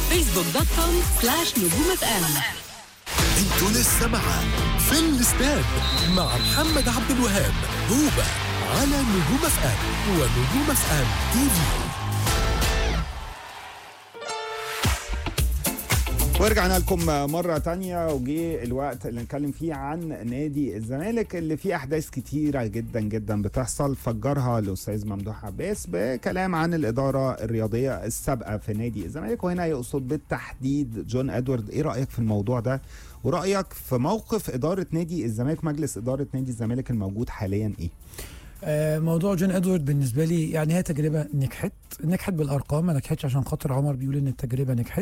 فيسبوك دوت كوم سلاش نجوم اف ام انتوا لسه معاه في الاستاد مع محمد عبد الوهاب هوبا على نجوم اف ام ونجوم اف ام تي في ورجعنا لكم مرة تانية وجي الوقت اللي نتكلم فيه عن نادي الزمالك اللي فيه أحداث كتيرة جدا جدا بتحصل فجرها الأستاذ ممدوح عباس بكلام عن الإدارة الرياضية السابقة في نادي الزمالك وهنا يقصد بالتحديد جون أدوارد إيه رأيك في الموضوع ده ورأيك في موقف إدارة نادي الزمالك مجلس إدارة نادي الزمالك الموجود حاليا إيه؟ آه، موضوع جون ادوارد بالنسبه لي يعني هي تجربه نجحت نجحت بالارقام ما نجحتش عشان خاطر عمر بيقول ان التجربه نجحت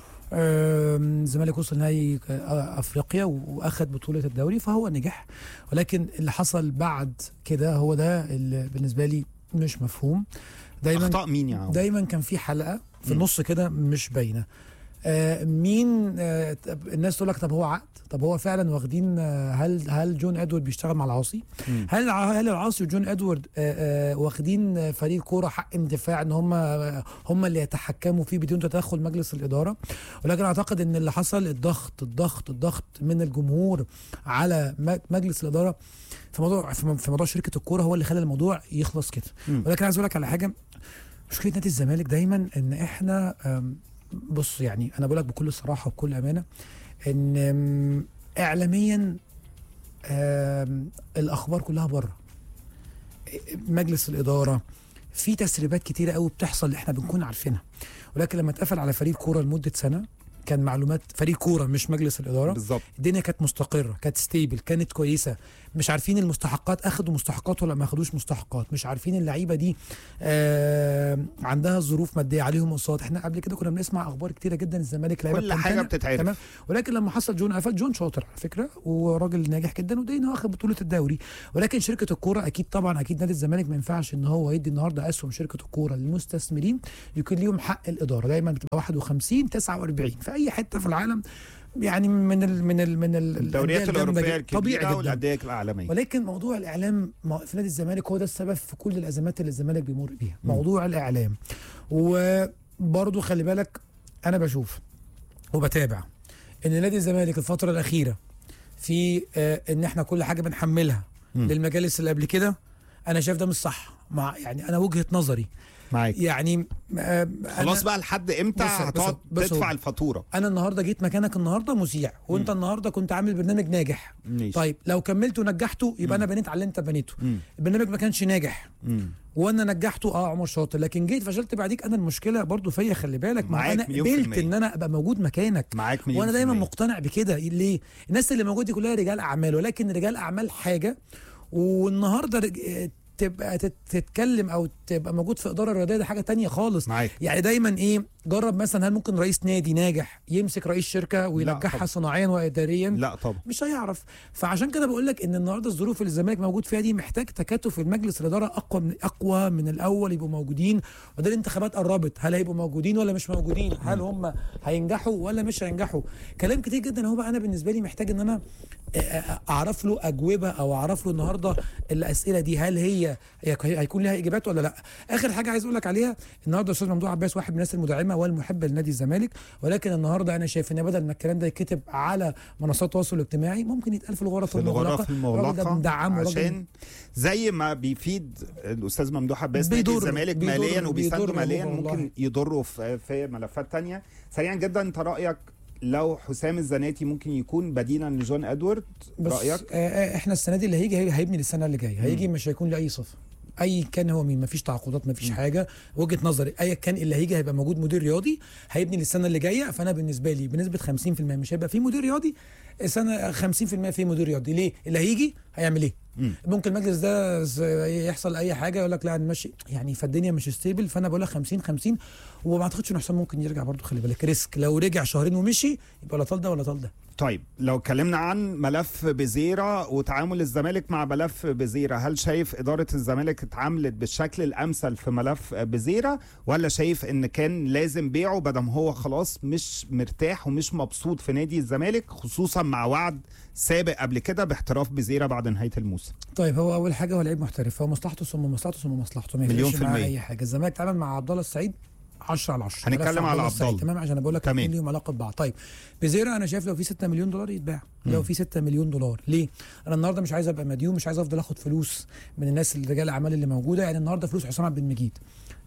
آم، الزمالك وصل نهائي آه، افريقيا واخد بطوله الدوري فهو نجح ولكن اللي حصل بعد كده هو ده اللي بالنسبه لي مش مفهوم دايما أخطاء مين يا عم؟ دايما كان في حلقه في مم. النص كده مش باينه آه مين آه طب الناس تقول لك طب هو عقد طب هو فعلا واخدين آه هل هل جون ادوارد بيشتغل مع العاصي مم. هل هل العاصي وجون ادوارد آه آه واخدين آه، فريق كوره حق اندفاع ان هم آه، هم اللي يتحكموا فيه بدون تدخل مجلس الاداره ولكن اعتقد ان اللي حصل الضغط الضغط الضغط من الجمهور على م- مجلس الاداره في موضوع في م- في موضوع شركه الكوره هو اللي خلى الموضوع يخلص كده مم. ولكن عايز اقول لك على حاجه مشكله نادي الزمالك دايما ان احنا أم، بص يعني انا بقول لك بكل صراحه وبكل امانه ان أم، اعلاميا أم، الاخبار كلها بره مجلس الاداره في تسريبات كتيره قوي بتحصل احنا بنكون عارفينها ولكن لما اتقفل على فريق كوره لمده سنه كان معلومات فريق كوره مش مجلس الاداره بالظبط الدنيا كانت مستقره كانت ستيبل كانت كويسه مش عارفين المستحقات اخدوا مستحقات ولا ما اخدوش مستحقات مش عارفين اللعيبه دي آه عندها ظروف ماديه عليهم قصاد احنا قبل كده كنا بنسمع اخبار كتيره جدا الزمالك لعيبه كل حاجة بتمتنع. بتتعرف. تمام ولكن لما حصل جون قفل جون شاطر على فكره وراجل ناجح جدا وده ان هو اخد بطوله الدوري ولكن شركه الكوره اكيد طبعا اكيد نادي الزمالك ما ينفعش ان هو يدي النهارده اسهم شركه الكوره للمستثمرين يكون ليهم حق الاداره دايما بتبقى 51 49 في اي حته في العالم يعني من ال من ال من ال الدوريات الأندية الجامدة الأوروبية جدا. طبيعي الكبيرة جدا والأندية العالمية ولكن موضوع الاعلام م- في نادي الزمالك هو ده السبب في كل الازمات اللي الزمالك بيمر بيها موضوع الاعلام وبرضه خلي بالك انا بشوف وبتابع ان نادي الزمالك الفتره الاخيره في آه ان احنا كل حاجه بنحملها مم. للمجالس اللي قبل كده انا شايف ده مش صح مع يعني انا وجهه نظري معاك يعني آه خلاص أنا- بقى لحد امتى بص- بص- هتقعد بص- تدفع الفاتوره انا النهارده جيت مكانك النهارده مذيع وانت النهارده كنت عامل برنامج ناجح ماشي. طيب لو كملت ونجحته يبقى انا بنيت على اللي انت بنيته مم. البرنامج ما كانش ناجح مم. وانا نجحته اه عمر شاطر لكن جيت فشلت بعديك انا المشكله برضو فيا خلي بالك ما معاك انا مليون في قبلت المية. ان انا ابقى موجود مكانك معاك مليون وانا في دايما المية. مقتنع بكده ليه الناس اللي موجوده دي كلها رجال اعمال ولكن رجال اعمال حاجه والنهارده رج- تبقى تت- تتكلم او تبقى موجود في اداره رياضيه ده حاجه تانية خالص معاك يعني دايما ايه جرب مثلا هل ممكن رئيس نادي ناجح يمسك رئيس شركه وينجحها طبعا. صناعيا واداريا لا طبعا مش هيعرف فعشان كده بقول لك ان النهارده الظروف اللي الزمالك موجود فيها دي محتاج تكاتف المجلس الاداره اقوى من اقوى من الاول يبقوا موجودين وده الانتخابات قربت هل هيبقوا موجودين ولا مش موجودين هل هم هينجحوا ولا مش هينجحوا كلام كتير جدا هو بقى انا بالنسبه لي محتاج ان انا آه، آه، اعرف له اجوبه او اعرف له النهارده الاسئله دي هل هي هي- هيكون لها اجابات ولا لا اخر حاجه عايز اقول لك عليها النهارده استاذ ممدوح عباس واحد من الناس المدعمه والمحبه لنادي الزمالك ولكن النهارده انا شايف ان بدل ما الكلام ده يتكتب على منصات التواصل الاجتماعي ممكن يتقال في الغرف في المغلقه الغرف الراجل ده المغلقه بندعمه راجل عشان زي ما بيفيد الاستاذ ممدوح عباس نادي بيضر- الزمالك بيضر- ماليا وبيسانده بيضر ماليا والله. ممكن يضره في في ملفات تانية سريعا جدا انت رايك لو حسام الزناتي ممكن يكون بديلا لجون ادوارد بس رايك آه آه احنا السنه دي اللي هيجي هي- هيبني للسنه اللي جايه هيجي مش هيكون له اي صفه اي كان هو مين مفيش تعاقدات مفيش حاجه وجهه نظري اي كان اللي هيجي هيبقى موجود مدير رياضي هيبني للسنه اللي جايه فانا بالنسبه لي بنسبه 50% مش هيبقى في مدير رياضي سنه 50% في مدير رياضي ليه اللي هيجي هيعمل ايه مم. ممكن المجلس ده ز- يحصل اي حاجه يقول لك لا هنمشي يعني فالدنيا مش ستيبل فانا بقول لك 50 50 وما اعتقدش ان حسام ممكن يرجع برضه خلي بالك ريسك لو رجع شهرين ومشي يبقى لا طال ده ولا طال ده طيب لو اتكلمنا عن ملف بزيرة وتعامل الزمالك مع ملف بزيرة هل شايف إدارة الزمالك اتعاملت بالشكل الأمثل في ملف بزيرة ولا شايف إن كان لازم بيعه بدم هو خلاص مش مرتاح ومش مبسوط في نادي الزمالك خصوصا مع وعد سابق قبل كده باحتراف بزيرة بعد نهاية الموسم طيب هو اول حاجه هو لعيب محترف هو مصلحته ثم مصلحته ثم مصلحته ما مليون يفرقش في معاه المية. اي حاجه الزمالك اتعامل مع عبد الله السعيد 10 على 10 هنتكلم ملف على الله عبد السعيد. الله. تمام عشان بقول لك تمام. الاثنين ليهم علاقه ببعض طيب بزيرا انا شايف لو في 6 مليون دولار يتباع لو في 6 مليون دولار ليه انا النهارده مش عايز ابقى مديون مش عايز افضل اخد فلوس من الناس اللي رجال الاعمال اللي موجوده يعني النهارده فلوس حسام عبد المجيد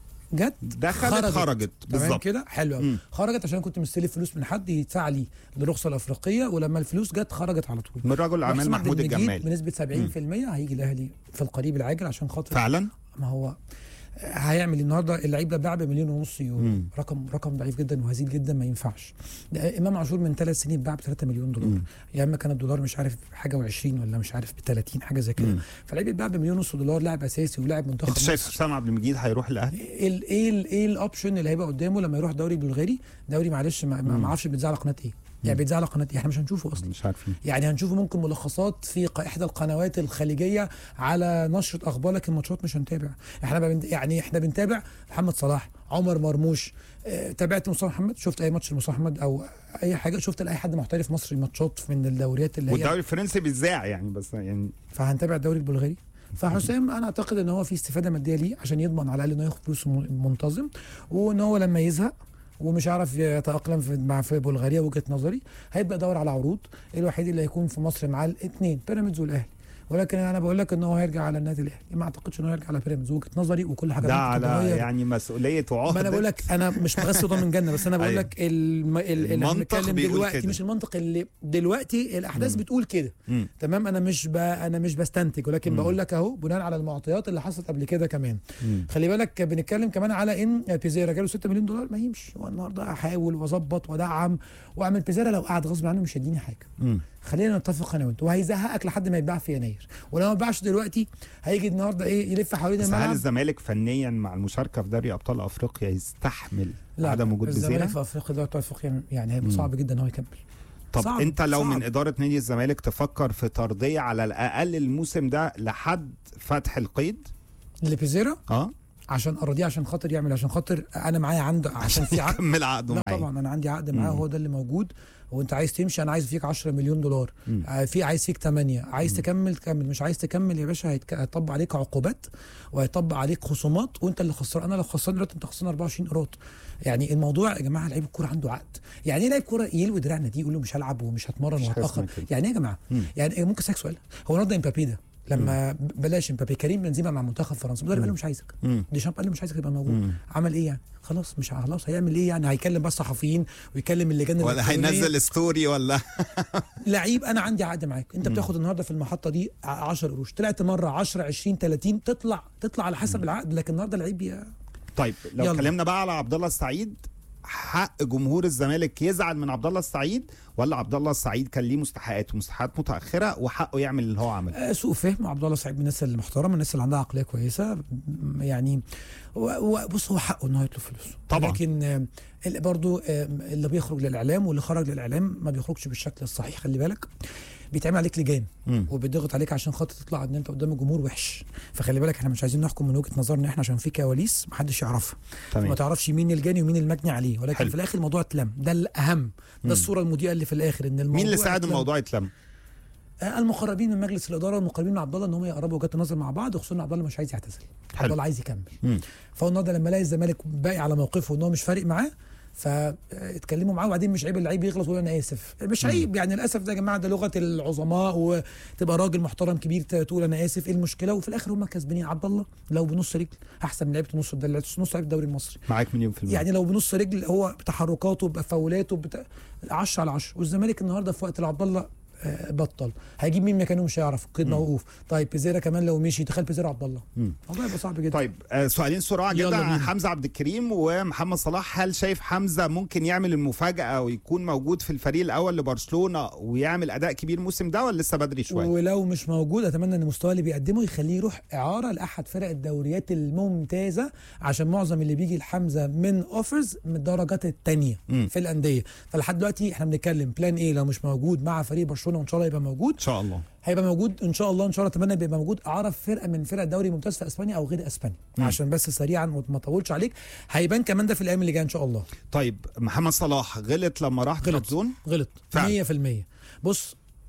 جت دخلت خرجت تمام بالظبط كده حلو قوي مم. خرجت عشان كنت مستلف فلوس من حد يدفع لي الرخصه الافريقيه ولما الفلوس جت خرجت على طول من رجل اعمال وحسام عبد محمود المجيد الجمال بنسبه 70% هيجي الاهلي في القريب العاجل عشان خاطر فعلا ما هو هيعمل النهارده اللعيب ده باع بمليون ونص يورو مم. رقم رقم ضعيف جدا وهزيل جدا ما ينفعش ده امام عاشور من ثلاث سنين باع ب 3 مليون دولار مم. يا اما كان الدولار مش عارف حاجه و20 ولا مش عارف ب 30 حاجه زي كده مم. فلعيب يتباع بمليون ونص دولار لاعب اساسي ولاعب منتخب انت شايف مصر. حسام عبد المجيد هيروح الاهلي ايه ال- ايه ال- ايه الاوبشن اللي هيبقى قدامه لما يروح دوري بلغاري دوري معلش ما ما- ما اعرفش بيتذاع على قناه ايه يعني بيتذاع على قناه ايه احنا مش هنشوفه اصلا مش عارفين يعني هنشوفه ممكن ملخصات في ق- احدى القنوات الخليجيه على نشره اخبار لكن ماتشات مش هنتابع احنا بن... يعني احنا بنتابع محمد صلاح عمر مرموش اه تابعت مصطفى محمد شفت اي ماتش لمصطفى محمد او اي حاجه شفت لاي حد محترف مصري ماتشات من الدوريات اللي هي والدوري الفرنسي بيذاع يعني بس يعني فهنتابع الدوري البلغاري فحسام انا اعتقد ان هو في استفاده ماديه ليه عشان يضمن على الاقل انه ياخد فلوس م- منتظم وان هو لما يزهق ومش عارف يتاقلم في مع في بلغاريا وجهه نظري هيبدا يدور على عروض الوحيد اللي هيكون في مصر معاه الاثنين بيراميدز والاهلي ولكن انا بقول لك ان هو هيرجع على النادي الاهلي ما اعتقدش ان هو هيرجع على بيراميدز وجهه نظري وكل حاجه ده ممكن على تتغير. يعني مسؤوليه وعهده ما انا بقول لك انا مش بغسل ضامن جنه بس انا بقول أيوة. لك الم... ال... اللي المنطق بنتكلم بيقول دلوقتي كده. مش المنطق اللي دلوقتي الاحداث بتقول كده مم. تمام انا مش ب... انا مش بستنتج ولكن بقول لك اهو بناء على المعطيات اللي حصلت قبل كده كمان مم. خلي بالك بنتكلم كمان على ان بيزيرا جاله 6 مليون دولار ما يمشي هو النهارده احاول واظبط وادعم واعمل بيزيرا لو قعد غصب عنه مش هيديني حاجه مم. خلينا نتفق انا وانت وهيزهقك لحد ما يتباع في يناير ولو ما اتباعش دلوقتي هيجي النهارده ايه يلف حوالين بس هل الملعب الزمالك فنيا مع المشاركه في دوري ابطال افريقيا يستحمل لا عدم وجود الزمالك بزيرة في افريقيا دوري أبطال افريقيا يعني هيبقى مم. صعب جدا ان هو يكمل طب صعب، انت لو صعب. من اداره نادي الزمالك تفكر في ترضيه على الاقل الموسم ده لحد فتح القيد لبيزيرا اه عشان ارضيه عشان خاطر يعمل عشان خاطر انا معايا عند عشان في عقد كمل عقده لا معايا طبعا انا عندي عقد معاه هو ده اللي موجود وانت عايز تمشي انا عايز فيك 10 مليون دولار مم. آه في عايز فيك 8 عايز تكمل تكمل مش عايز تكمل يا باشا هيتك- هيطبق عليك عقوبات وهيطبق عليك خصومات وانت اللي خسران انا لو خسران دلوقتي انت خسران 24 قيراط يعني الموضوع يا جماعه لعيب الكوره عنده عقد يعني ايه لعيب كوره يلوي دراعنا دي يقول له مش هلعب ومش هتمرن مش وهتاخر هسمع كده. يعني ايه يا جماعه مم. يعني إيه ممكن اسالك سؤال هو النهارده امبابي ده لما بلاش امبابي كريم بنزيما مع منتخب فرنسا المدرب قال له مش عايزك مم. ديشامب قال له مش عايزك تبقى موجود مم. عمل ايه يعني خلاص مش خلاص هيعمل ايه يعني هيكلم بس صحفيين ويكلم اللجان ولا الإلكترونية. هينزل ستوري ولا لعيب انا عندي عقد معاك انت بتاخد النهارده في المحطه دي 10 قروش طلعت مره 10 20 30 تطلع تطلع على حسب العقد لكن النهارده لعيب يا- طيب لو يلا. اتكلمنا بقى على عبد الله السعيد حق جمهور الزمالك يزعل من عبد الله السعيد ولا عبد الله السعيد كان ليه مستحقات ومستحقات متاخره وحقه يعمل اللي هو عمله آه، سوء فهم عبد الله سعيد من الناس المحترمه الناس اللي عندها عقليه كويسه م- يعني و- وبص هو حقه انه يطلب فلوس طبعا. لكن آه، اللي برضو آه، اللي بيخرج للاعلام واللي خرج للاعلام ما بيخرجش بالشكل الصحيح خلي بالك بيتعمل عليك لجان مم. وبيضغط عليك عشان خاطر تطلع ان انت قدام الجمهور وحش فخلي بالك احنا مش عايزين نحكم من وجهه نظرنا احنا عشان في كواليس محدش يعرفها تمام ما تعرفش مين الجاني ومين المجني عليه ولكن حلو. في الاخر الموضوع اتلم ده الاهم ده الصوره المضيئه اللي في الاخر ان الموضوع مين اللي ساعد اتلم. الموضوع يتلم آه، المقربين من مجلس الاداره والمقربين من عبد الله ان هم يقربوا وجهات النظر مع بعض وخصوصا ان عبد الله مش عايز يعتزل حلو. عبد الله عايز يكمل مم. فهو النهارده لما الاقي الزمالك باقي على موقفه ان هو مش فارق معاه فاتكلموا معاه وبعدين مش عيب اللعيب يغلط ويقول انا اسف مش عيب يعني الاسف ده يا جماعه ده لغه العظماء وتبقى راجل محترم كبير ت- تقول انا اسف ايه المشكله وفي الاخر هم كسبانين عبد الله لو بنص رجل احسن من لعيبه نص ده نص لعيبه الدوري المصري معاك مليون في المية يعني لو بنص رجل هو بتحركاته بفاولاته بتا... 10 على 10 والزمالك النهارده في وقت اللي عبد الله آه، بطل هيجيب مين مكانه مش هيعرف قيد موقوف طيب بيزيرا كمان لو مشي تخيل بيزيرا عبد الله مم. الموضوع يبقى صعب جدا طيب آه، سؤالين سرعة يلا جدا عن بينا. حمزة عبد الكريم ومحمد صلاح هل شايف حمزة ممكن يعمل المفاجأة ويكون موجود في الفريق الأول لبرشلونة ويعمل أداء كبير الموسم ده ولا لسه بدري شوية؟ ولو مش موجود اتمنى ان المستوى اللي بيقدمه يخليه يروح اعاره لاحد فرق الدوريات الممتازه عشان معظم اللي بيجي لحمزه من اوفرز من الدرجات الثانيه مم. في الانديه فلحد دلوقتي احنا بنتكلم بلان ايه لو مش موجود مع فريق برشلونه وان شاء الله يبقى موجود إن شاء الله هيبقى موجود ان شاء الله ان شاء الله اتمنى يبقى موجود اعاره في فرقه من فرق الدوري الممتاز في اسبانيا او غير اسبانيا مم. عشان بس سريعا وما اطولش عليك هيبان كمان ده في الايام اللي جايه ان شاء الله طيب محمد صلاح غلط لما راح غلط. ترابزون غلط فعلا. 100% بص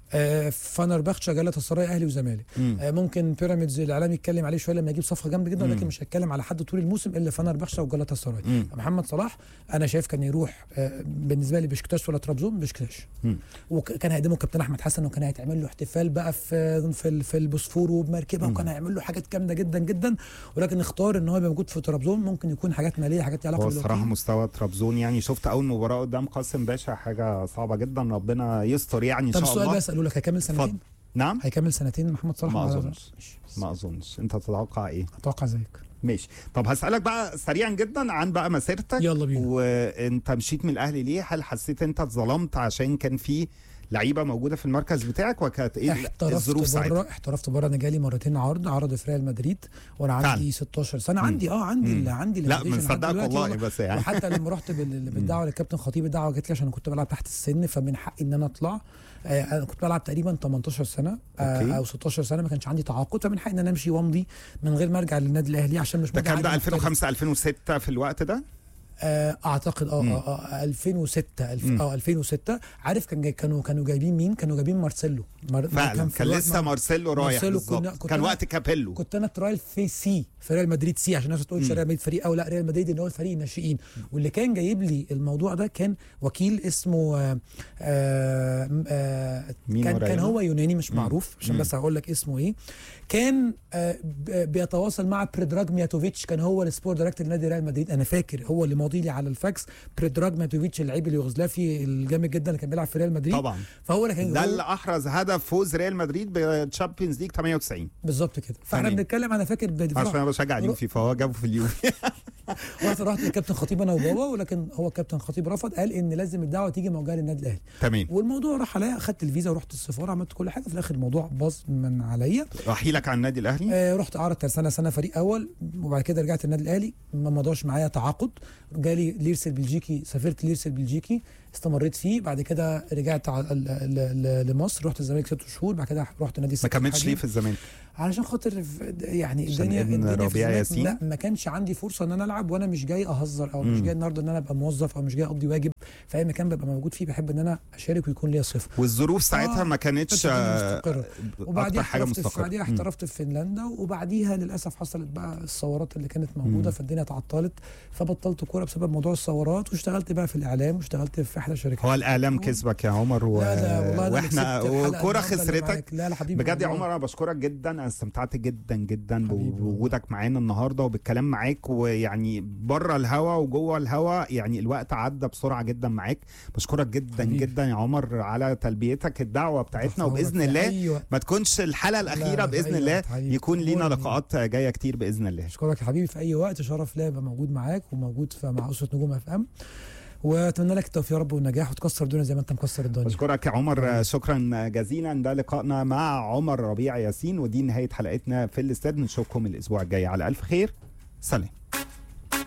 آه فنربخشة جلت السراي اهلي وزمالك مم. آه ممكن بيراميدز الاعلام يتكلم عليه شويه لما يجيب صفقه جامده جدا مم. ولكن مش هيتكلم على حد طول الموسم الا فنربخشة وجلت السراي مم. محمد صلاح انا شايف كان يروح آه بالنسبه لي بشكتاش ولا طرابزون بشكتاش مم. وكان هيقدمه كابتن احمد حسن وكان هيتعمل له احتفال بقى في في ال- في البوسفور وبمركبه مم. وكان هيعمل له حاجات جامده جدا جدا ولكن اختار ان هو يبقى موجود في طرابزون ممكن يكون حاجات ماليه حاجات ليها علاقه هو الصراحه بالوكيل. مستوى طرابزون يعني شفت اول مباراه قدام قاسم باشا حاجه صعبه جدا ربنا يستر يعني ان طب شاء السؤال الله بقى اساله لك هيكمل اتفضل. سنتين نعم هيكمل سنتين محمد صلاح ما ولا- أظنش. ماشي. ما اظنش انت تتوقع ايه اتوقع زيك ماشي طب هسألك بقى سريعا جدا عن بقى مسيرتك يلا بينا. وانت مشيت من الاهلي ليه هل حسيت انت اتظلمت عشان كان في لعيبه موجوده في المركز بتاعك وكانت ايه احترفت الظروف ساعتها بره احترفت بره انا جالي مرتين عرض عرض في ريال مدريد وانا عندي فعلا. 16 سنه عندي اه عندي مم. اللي عندي لا limitation من لحد صدقك دلوقتي والله بس يعني وحتى لما رحت بال- بالدعوه للكابتن خطيب الدعوه جت لي عشان كنت بلعب تحت السن فمن حقي ان انا اطلع آه انا كنت بلعب تقريبا 18 سنه أوكي. آه او 16 سنه ما كانش عندي تعاقد فمن حقي ان انا امشي وامضي من غير ما ارجع للنادي الاهلي عشان مش ده مضي كان ده عقد محترف. 2005 2006 في الوقت ده آه، اعتقد اه مم. اه اه 2006 الف... مم. اه 2006 عارف كان جاي كانوا كانوا جايبين مين؟ كانوا جايبين مارسيلو مار... فعلا في كان الوقت لسه مع- مارسيلو رايح مارسيلو كنا- بالظبط كنت كان أنا- وقت كابيلو كنت انا ترايل في سي في ريال مدريد سي عشان الناس ما تقولش مم. ريال مدريد فريق او لا ريال مدريد ان هو الفريق الناشئين واللي كان جايب لي الموضوع ده كان وكيل اسمه آه آه آه مين كان ورايا؟ كان هو يوناني مش مم. معروف عشان مم. بس هقول لك اسمه ايه كان آه ب- بيتواصل مع بريدراج مياتوفيتش كان هو السبور دايركتور لنادي ريال مدريد انا فاكر هو اللي ماضي لي على الفاكس بريدراج مياتوفيتش اللعيب اليوغوسلافي الجامد جدا اللي كان بيلعب في ريال مدريد طبعا فهو اللي كان ده هو- اللي احرز هدف فوز ريال مدريد بالتشامبيونز ليج 98 بالظبط كده فاحنا تمام. بنتكلم انا فاكر بدفاع عشان انا بشجع اليوفي فهو جابه في اليوفي رحت رحت للكابتن خطيب انا وبابا ولكن هو الكابتن خطيب رفض قال ان لازم الدعوه تيجي موجهه للنادي الاهلي تمام والموضوع راح عليا اخدت الفيزا ورحت السفاره عملت كل حاجه في الاخر الموضوع باظ من عليا رحيلك عن النادي الاهلي آه رحت اعرض سنه سنه فريق اول وبعد كده رجعت النادي الاهلي ما مضاش معايا تعاقد جالي ليرس البلجيكي سافرت ليرس البلجيكي استمريت فيه بعد كده رجعت على- ل- ل- لمصر رحت الزمالك ست شهور بعد كده رحت نادي ما السكة كملتش الحديد. ليه في الزمالك علشان خاطر في- يعني عشان الدنيا ابن الدنيا في ربيع الزمالك ياسين؟ لا ما كانش عندي فرصه ان انا العب وانا مش جاي اهزر او مش مم. جاي النهارده ان انا ابقى موظف او مش جاي اقضي واجب في اي مكان ببقى موجود فيه بحب ان انا اشارك ويكون ليا صفه والظروف ساعتها آه، ما كانتش كانت الدنيا آه، مستقرة. وبعديها اكتر حاجه احترفت في مستقره بعديها مم. احترفت في فنلندا وبعديها للاسف حصلت بقى الثورات اللي كانت موجوده مم. فالدنيا تعطلت فبطلت كوره بسبب موضوع الثورات واشتغلت بقى في الاعلام واشتغلت في احدى الشركات هو الاعلام كسبك يا عمر و... لا لا والله أنا اللي واحنا كسبت الحلقة وكوره النهاردة اللي خسرتك معاك. لا لا حبيبي بجد يا والله. عمر انا بشكرك جدا انا استمتعت جدا جدا حبيبي بوجودك معانا النهارده وبالكلام معاك ويعني بره الهوا وجوه الهوا يعني الوقت عدى بسرعه جدا معاك بشكرك جدا حبيبي. جدا يا عمر على تلبيتك الدعوه بتاعتنا تحت وباذن أمرك في الله أي وقت. ما تكونش الحلقه الاخيره لا، باذن في أي الله وقت حبيبي. يكون لينا أمورني. لقاءات جايه كتير باذن الله اشكرك يا حبيبي في اي وقت شرف ليا ابقى موجود معاك وموجود في مع اسره نجوم اف ام واتمنى لك التوفيق يا رب والنجاح وتكسر الدنيا زي ما انت مكسر الدنيا بشكرك يا عمر شكرا جزيلا ده لقائنا مع عمر ربيع ياسين ودي نهايه حلقتنا في الاستاد نشوفكم الاسبوع الجاي على الف خير سلام